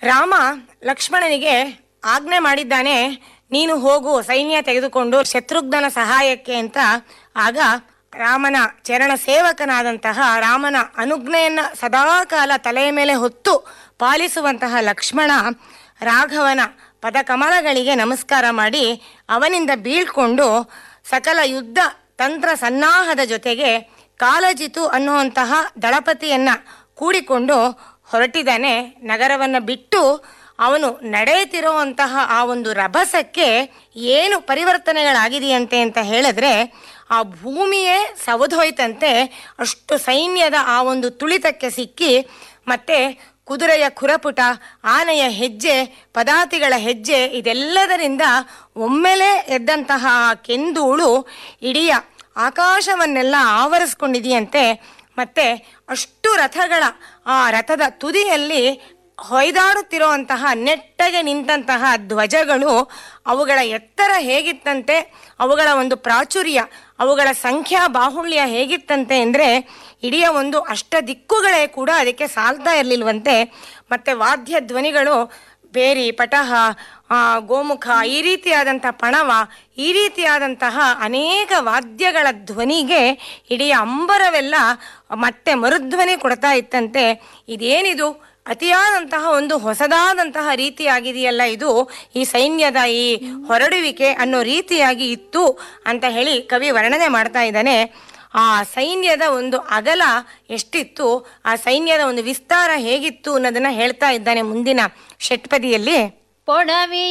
ರಾಮ ಲಕ್ಷ್ಮಣನಿಗೆ ಆಜ್ಞೆ ಮಾಡಿದ್ದಾನೆ ನೀನು ಹೋಗು ಸೈನ್ಯ ತೆಗೆದುಕೊಂಡು ಶತ್ರುಘ್ನನ ಸಹಾಯಕ್ಕೆ ಅಂತ ಆಗ ರಾಮನ ಚರಣ ಸೇವಕನಾದಂತಹ ರಾಮನ ಅನುಜ್ಞೆಯನ್ನ ಸದಾಕಾಲ ತಲೆಯ ಮೇಲೆ ಹೊತ್ತು ಪಾಲಿಸುವಂತಹ ಲಕ್ಷ್ಮಣ ರಾಘವನ ಪದಕಮಲಗಳಿಗೆ ನಮಸ್ಕಾರ ಮಾಡಿ ಅವನಿಂದ ಬೀಳ್ಕೊಂಡು ಸಕಲ ಯುದ್ಧ ತಂತ್ರ ಸನ್ನಾಹದ ಜೊತೆಗೆ ಕಾಲಜಿತು ಅನ್ನುವಂತಹ ದಳಪತಿಯನ್ನ ಕೂಡಿಕೊಂಡು ಹೊರಟಿದ್ದಾನೆ ನಗರವನ್ನ ಬಿಟ್ಟು ಅವನು ನಡೆಯುತ್ತಿರುವಂತಹ ಆ ಒಂದು ರಭಸಕ್ಕೆ ಏನು ಪರಿವರ್ತನೆಗಳಾಗಿದೆಯಂತೆ ಅಂತ ಹೇಳಿದ್ರೆ ಆ ಭೂಮಿಯೇ ಸವದೋಯ್ತಂತೆ ಅಷ್ಟು ಸೈನ್ಯದ ಆ ಒಂದು ತುಳಿತಕ್ಕೆ ಸಿಕ್ಕಿ ಮತ್ತೆ ಕುದುರೆಯ ಖುರಪುಟ ಆನೆಯ ಹೆಜ್ಜೆ ಪದಾತಿಗಳ ಹೆಜ್ಜೆ ಇದೆಲ್ಲದರಿಂದ ಒಮ್ಮೆಲೆ ಎದ್ದಂತಹ ಆ ಕೆಂದೂಳು ಇಡೀ ಆಕಾಶವನ್ನೆಲ್ಲ ಆವರಿಸ್ಕೊಂಡಿದೆಯಂತೆ ಮತ್ತೆ ಅಷ್ಟು ರಥಗಳ ಆ ರಥದ ತುದಿಯಲ್ಲಿ ಹೊಯ್ದಾಡುತ್ತಿರುವಂತಹ ನೆಟ್ಟಗೆ ನಿಂತಹ ಧ್ವಜಗಳು ಅವುಗಳ ಎತ್ತರ ಹೇಗಿತ್ತಂತೆ ಅವುಗಳ ಒಂದು ಪ್ರಾಚುರ್ಯ ಅವುಗಳ ಸಂಖ್ಯಾ ಬಾಹುಳ್ಯ ಹೇಗಿತ್ತಂತೆ ಅಂದರೆ ಇಡೀ ಒಂದು ಅಷ್ಟ ದಿಕ್ಕುಗಳೇ ಕೂಡ ಅದಕ್ಕೆ ಸಾಲ್ತಾ ಇರಲಿಲ್ವಂತೆ ಮತ್ತೆ ವಾದ್ಯ ಧ್ವನಿಗಳು ಬೇರಿ ಪಟಹ ಆ, ಗೋಮುಖ ಈ ರೀತಿಯಾದಂಥ ಪಣವ ಈ ರೀತಿಯಾದಂತಹ ಅನೇಕ ವಾದ್ಯಗಳ ಧ್ವನಿಗೆ ಇಡೀ ಅಂಬರವೆಲ್ಲ ಮತ್ತೆ ಮರುಧ್ವನಿ ಕೊಡ್ತಾ ಇತ್ತಂತೆ ಇದೇನಿದು ಅತಿಯಾದಂತಹ ಒಂದು ಹೊಸದಾದಂತಹ ರೀತಿಯಾಗಿದೆಯಲ್ಲ ಇದು ಈ ಸೈನ್ಯದ ಈ ಹೊರಡುವಿಕೆ ಅನ್ನೋ ರೀತಿಯಾಗಿ ಇತ್ತು ಅಂತ ಹೇಳಿ ಕವಿ ವರ್ಣನೆ ಮಾಡ್ತಾ ಇದ್ದಾನೆ ಆ ಸೈನ್ಯದ ಒಂದು ಅಗಲ ಎಷ್ಟಿತ್ತು ಆ ಸೈನ್ಯದ ಒಂದು ವಿಸ್ತಾರ ಹೇಗಿತ್ತು ಅನ್ನೋದನ್ನ ಹೇಳ್ತಾ ಇದ್ದಾನೆ ಮುಂದಿನ ಷಟ್ಪದಿಯಲ್ಲಿ ಪೊಡವಿ